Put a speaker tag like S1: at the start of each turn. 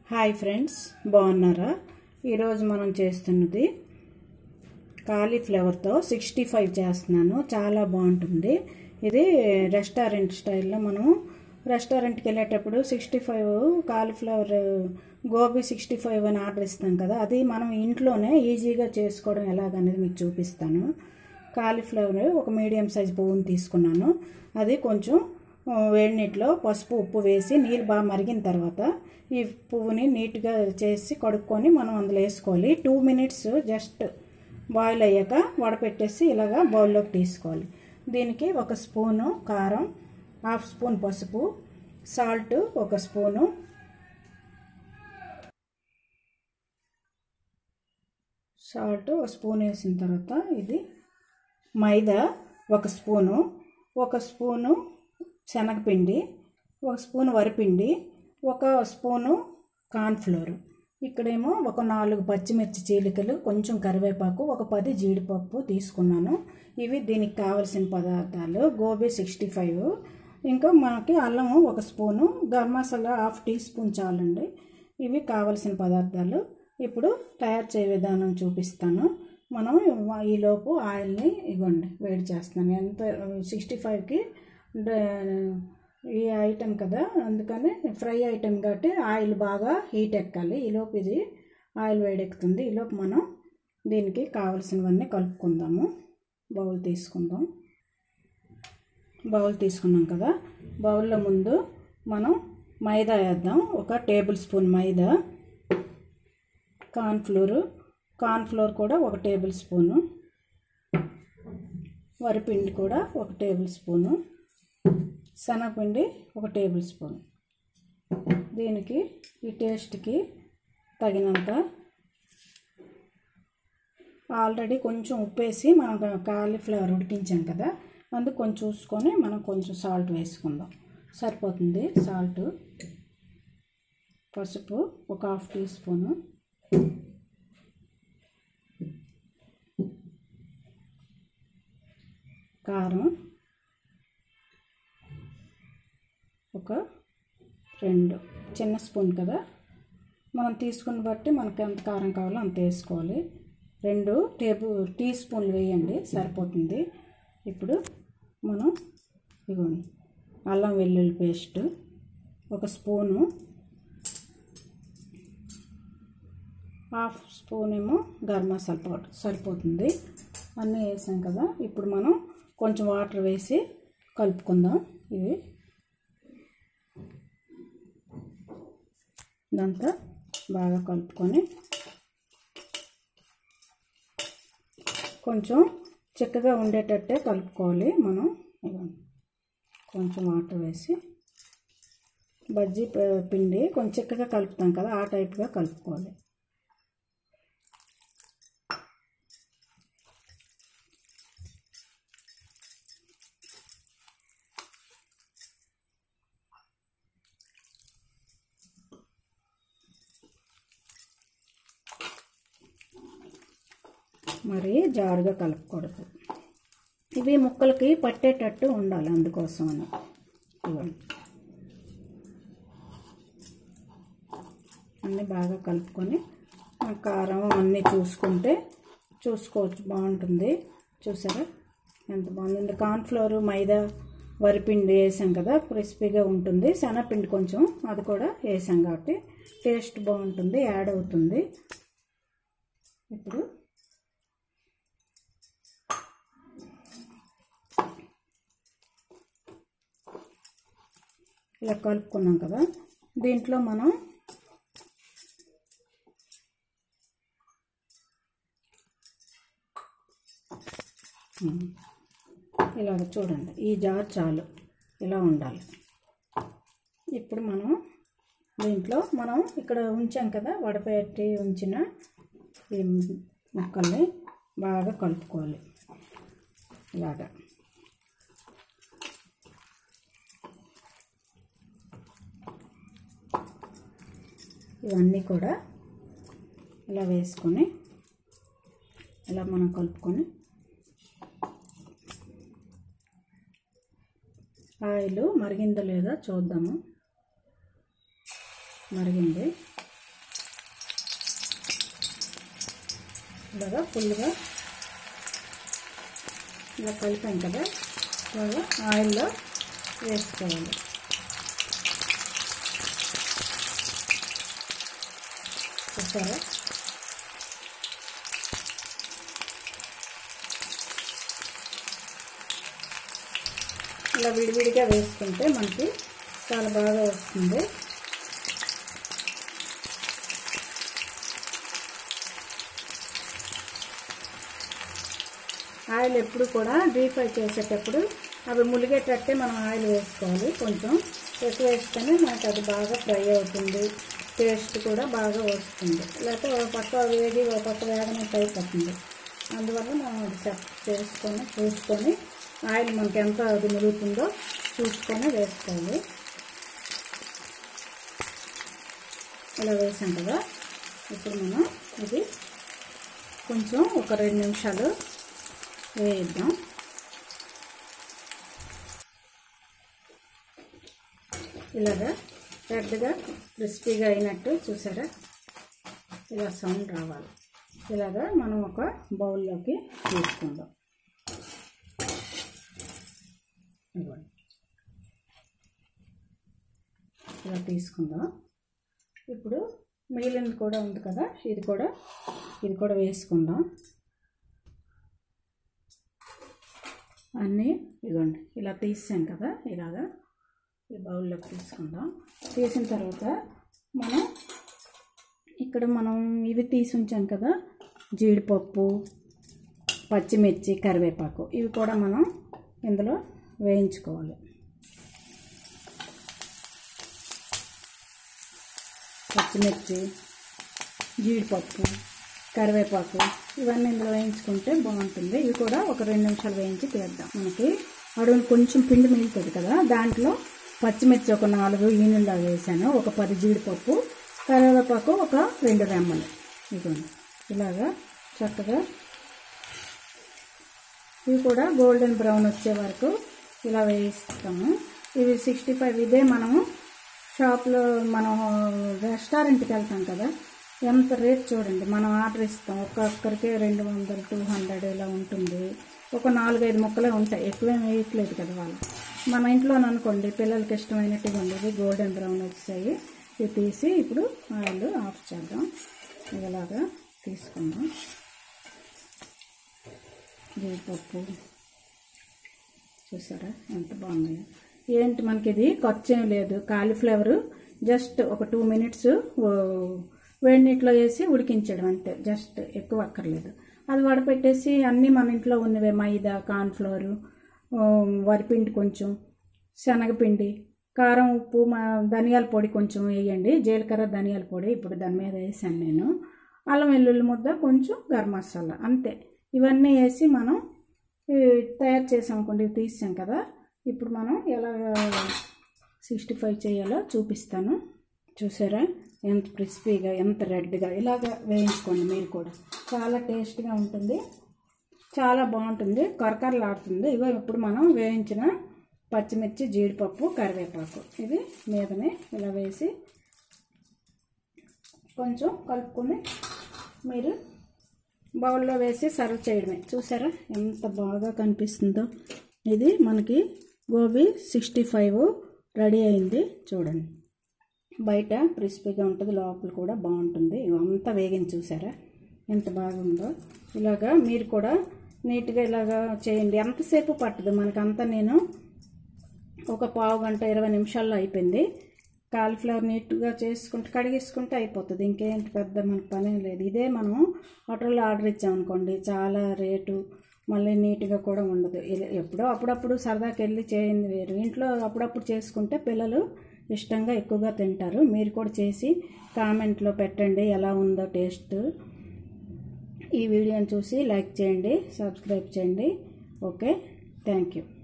S1: hi friends బాగున్నారా ఈరోజు మనం చేస్తున్నది కాలీఫ్లవర్తో సిక్స్టీ ఫైవ్ చేస్తున్నాను చాలా బాగుంటుంది ఇది రెస్టారెంట్ స్టైల్లో మనము రెస్టారెంట్కి వెళ్ళేటప్పుడు sixty five cauliflower gobi sixty five అని ఆర్డర్ ఇస్తాం కదా అది మనం ఇంట్లోనే ఈజీగా చేసుకోవడం ఎలాగనేది మీకు చూపిస్తాను కాలీఫ్లవర్ ఒక మీడియం సైజ్ పువ్వుని తీసుకున్నాను అది కొంచెం ఆ, వేడి నీటిలో పసుపు ఉప్పు వేసి నీళ్ళు బాగా మరిగిన తర్వాత ఈ పువ్వుని నీట్గా చేసి కడుక్కొని మనం అందులో వేసుకోవాలి టూ మినిట్స్ జస్ట్ బాయిల్ అయ్యాక వడపెట్టేసి ఇలాగా బౌల్లోకి తీసుకోవాలి దీనికి ఒక స్పూను కారం హాఫ్ స్పూన్ పసుపు సాల్ట్ ఒక స్పూను సాల్ట్ ఒక స్పూన్ వేసిన తర్వాత ఇది మైదా ఒక స్పూను ఒక స్పూను శనగపిండి ఒక స్పూన్ వరిపిండి ఒక స్పూను కార్న్ఫ్లోర్ ఇక్కడేమో ఒక నాలుగు పచ్చిమిర్చి చీలికలు కొంచెం కరివేపాకు ఒక పది జీడిపప్పు తీసుకున్నాను ఇవి దీనికి కావలసిన పదార్థాలు గోబీ సిక్స్టీ ఫైవ్ ఇంకా మనకి అల్లము ఒక spoon garam masala half teaspoon చాలండి ఇవి కావలసిన పదార్థాలు ఇప్పుడు తయారు చేయ విధానం చూపిస్తాను మనం ఈలోపు ఆయిల్ని ఇవ్వండి వేడి చేస్తాను ఎంత సిక్స్టీ ఫైవ్కి ఈ ఐటెం కదా అందుకని ఫ్రై ఐటెం కాబట్టి ఆయిల్ బాగా హీట్ ఎక్కాలి ఈలోపు ఇది ఆయిల్ వేడెక్కుతుంది ఈలోపు మనం దీనికి కావలసినవన్నీ కలుపుకుందాము బౌల్ తీసుకుందాం బౌల్ తీసుకున్నాం కదా బౌల్లో ముందు మనం మైదా వేద్దాం ఒక tablespoon maida cornflour cornflour కూడా ఒక టేబుల్ స్పూను వరిపిండి కూడా ఒక టేబుల్ స్పూను శనగపిండి ఒక టేబుల్ స్పూన్ దీనికి ఈ టేస్ట్కి తగినంత ఆల్రెడీ కొంచెం ఉప్పేసి మనం కాలీఫ్లవర్ ఉడికించాం కదా అందుకు కొంచెం చూసుకొని మనం కొంచెం సాల్ట్ వేసుకుందాం సరిపోతుంది సాల్ట్ పసుపు ఒక హాఫ్ టీ స్పూను కారం ఒక రెండు చిన్న స్పూన్ కదా మనం తీసుకుని బట్టి మనకి ఎంత కారం కావాలో అంత వేసుకోవాలి రెండు టేబుల్ టీ స్పూన్లు వేయండి సరిపోతుంది ఇప్పుడు మనం ఇవ్వండి అల్లం వెల్లుల్లి పేస్ట్ ఒక స్పూను హాఫ్ స్పూన్ ఏమో గరం మసాలా పౌడర్ సరిపోతుంది అన్నీ వేసాం కదా ఇప్పుడు మనం కొంచెం వాటర్ వేసి కలుపుకుందాం ఇవి ఇదంతా బాగా కలుపుకొని కొంచెం చిక్కగా ఉండేటట్టే కలుపుకోవాలి మనం ఇవ్వండి కొంచెం వాటర్ వేసి బజ్జీ ప- పిండి కొంచెం చిక్కగా కలుపుతాం కదా ఆ టైప్గా కలుపుకోవాలి మరి జారుగా కలుపుకూడదు ఇవి ముక్కలకి పట్టేటట్టు ఉండాలి అందుకోసం అని ఇవ్వండి అన్నీ బాగా కలుపుకొని ఆ కారం అన్నీ చూసుకుంటే చూసుకోవచ్చు బాగుంటుంది చూసారా ఎంత బాగుంది కార్న్ఫ్లోర్ మైదా వరిపిండి వేసాం కదా క్రిస్పీగా ఉంటుంది శనగపిండి కొంచెం అది కూడా వేసాం కాబట్టి టేస్ట్ బాగుంటుంది యాడ్ అవుతుంది ఇప్పుడు ఇలా కలుపుకున్నాం కదా దీంట్లో మనం ఉమ్, ఇలాగ చూడండి ఈ జార్ చాలు ఇలా ఉండాలి ఇప్పుడు మనం దీంట్లో మనం ఇక్కడ ఉంచాం కదా వడపెట్టి ఉంచిన ఈ ముక్కల్ని బాగా కలుపుకోవాలి ఇలాగా ఇవన్నీ కూడా ఇలా వేసుకొని ఇలా మనం కలుపుకొని ఆయిల్ మరిగిందో లేదో చూద్దాము మరిగింది ఇలాగా ఫుల్గా ఇలా కలిపాం కదా ఇలాగా ఆయిల్లో వేసుకోవాలి చూసారా ఇలా విడివిడిగా వేసుకుంటే మనకి చాలా బాగా వస్తుంది ఆయిల్ ఎప్పుడు కూడా డీప్ ఫ్రై చేసేటప్పుడు అవి ములిగేటట్టే మనం ఆయిల్ వేసుకోవాలి కొంచెం ఎక్కువ వేస్తేనే మనకు అది బాగా ఫ్రై అవుతుంది టేస్ట్ కూడా బాగా వస్తుంది లేకపోతే ఒక పక్క వేగి ఒక పక్క వేగనట్టు అయిపోతుంది అందువల్ల మనం అది సెట్ చేసుకొని చూసుకొని ఆయిల్ మనకి ఎంత అది ములుగుతుందో చూసుకొని వేసుకోవాలి ఇలా వేసాం కదా ఇప్పుడు మనం ఇది కొంచెం ఒక రెండు నిమిషాలు వేయిద్దాం ఇలాగా రెడ్గా క్రిస్పీగా అయినట్టు చూసారా ఇలా సౌండ్ రావాలి ఇలాగా మనం ఒక బౌల్లోకి తీసుకుందాం ఇవ్వండి ఇలా తీసుకుందాం ఇప్పుడు మిగిలినది కూడా ఉంది కదా ఇది కూడా ఇది కూడా వేసుకుందాం అన్నీ ఇదిగోండి ఇలా తీసాం కదా ఇలాగా ఈ బౌల్లోకి తీసుకుందాం తీసిన తర్వాత మనం ఇక్కడ మనం ఇవి తీసి ఉంచాం కదా జీడిపప్పు పచ్చిమిర్చి కరివేపాకు ఇవి కూడా మనం ఇందులో వేయించుకోవాలి పచ్చిమిర్చి జీడిపప్పు కరివేపాకు ఇవన్నీ ఇందులో వేయించుకుంటే బాగుంటుంది ఇవి కూడా ఒక రెండు నిమిషాలు వేయించి తీద్దాం మనకి అడుగులు కొంచెం పిండి మిగులుతుంది కదా దాంట్లో పచ్చిమిర్చి ఒక నాలుగు ఈనుల్లా వేసాను ఒక పది జీడిపప్పు కరివేపాకు ఒక రెండు రెమ్మలు ఇదిగోండి ఇలాగా చక్కగా ఇవి కూడా గోల్డెన్ బ్రౌన్ వచ్చే వరకు ఇలా వేయిస్తాము ఇవి సిక్స్టీ ఫైవ్ ఇదే మనము షాప్లో మనం రెస్టారెంట్కి వెళ్తాం కదా ఎంత రేట్ చూడండి మనం ఆర్డర్ ఇస్తాం ఒక్కొక్కరికి రెండు వందలు టూ హండ్రెడ్ ఇలా ఉంటుంది ఒక నాలుగైదు ముక్కలే ఉంటాయి ఎక్కువేం వేయట్లేదు కదా వాళ్ళు మన ఇంట్లో అనుకోండి పిల్లలకి ఇష్టమైనట్టుగా ఉండేది గోల్డెన్ బ్రౌన్ వచ్చాయి ఇవి తీసి ఇప్పుడు ఆయిల్ ఆఫ్ చేద్దాం ఇలాగా తీసుకుందాం జీడిపప్పు చూసారా ఎంత బాగున్నాయో ఏంటి మనకి ఇది ఖర్చు ఏం లేదు కాలీఫ్లవర్ జస్ట్ ఒక టూ మినిట్స్ వేడి నీటిలో వేసి ఉడికించడం అంతే జస్ట్ ఎక్కువ అక్కర్లేదు అది వడపెట్టేసి అన్నీ మన ఇంట్లో ఉన్నవే మైదా కార్న్ఫ్లవరు వరిపిండి కొంచెం శనగపిండి కారం ఉప్పు మా ధనియాల పొడి కొంచెం వేయండి జీలకర్ర ధనియాల పొడి ఇప్పుడు దాని మీద వేసాను నేను అల్లం వెల్లుల్లి ముద్ద కొంచెం గరం మసాలా అంతే ఇవన్నీ వేసి మనం తయారు చేసాం అనుకోండి ఇవి తీసాం కదా ఇప్పుడు మనం ఎలా సిక్స్టీ ఫైవ్ చేయాలో చూపిస్తాను చూసారా ఎంత క్రిస్పీగా ఎంత రెడ్గా ఇలాగ వేయించుకోండి మీరు కూడా చాలా టేస్ట్గా ఉంటుంది చాలా బాగుంటుంది కరకరలాడుతుంది ఇగో ఇప్పుడు మనం వేయించిన పచ్చిమిర్చి జీడిపప్పు కరివేపాకు ఇది మీదనే ఇలా వేసి కొంచెం కలుపుకొని మీరు బౌల్లో వేసి సర్వ్ చేయడమే చూసారా ఎంత బాగా కనిపిస్తుందో ఇది మనకి గోబీ సిక్స్టీ ఫైవ్ రెడీ అయింది చూడండి బయట క్రిస్పీగా ఉంటుంది లోపల కూడా బాగుంటుంది అంతా వేగిన చూసారా ఎంత బాగుందో ఇలాగా మీరు కూడా నీట్గా ఇలాగా చేయండి ఎంతసేపు పట్టదు మనకంతా నేను ఒక పావు గంట ఇరవై నిమిషాల్లో అయిపోయింది కాలీఫ్లవర్ నీట్గా చేసుకుంటే కడిగేసుకుంటే అయిపోతుంది ఇంకేంటి పెద్ద మనకు పని లేదు ఇదే మనం హోటల్లో ఆర్డర్ ఇచ్చామనుకోండి చాలా రేటు మళ్ళీ నీట్గా కూడా ఉండదు ఇది- ఎప్పుడో అప్పుడప్పుడు సరదాకి వెళ్ళి చేయింది వేరు ఇంట్లో అప్పుడప్పుడు చేసుకుంటే పిల్లలు ఇష్టంగా ఎక్కువగా తింటారు మీరు కూడా చేసి కామెంట్లో పెట్టండి ఎలా ఉందో టేస్ట్ ఈ వీడియోని చూసి లైక్ చేయండి సబ్స్క్రైబ్ చేయండి ఓకే థ్యాంక్ యూ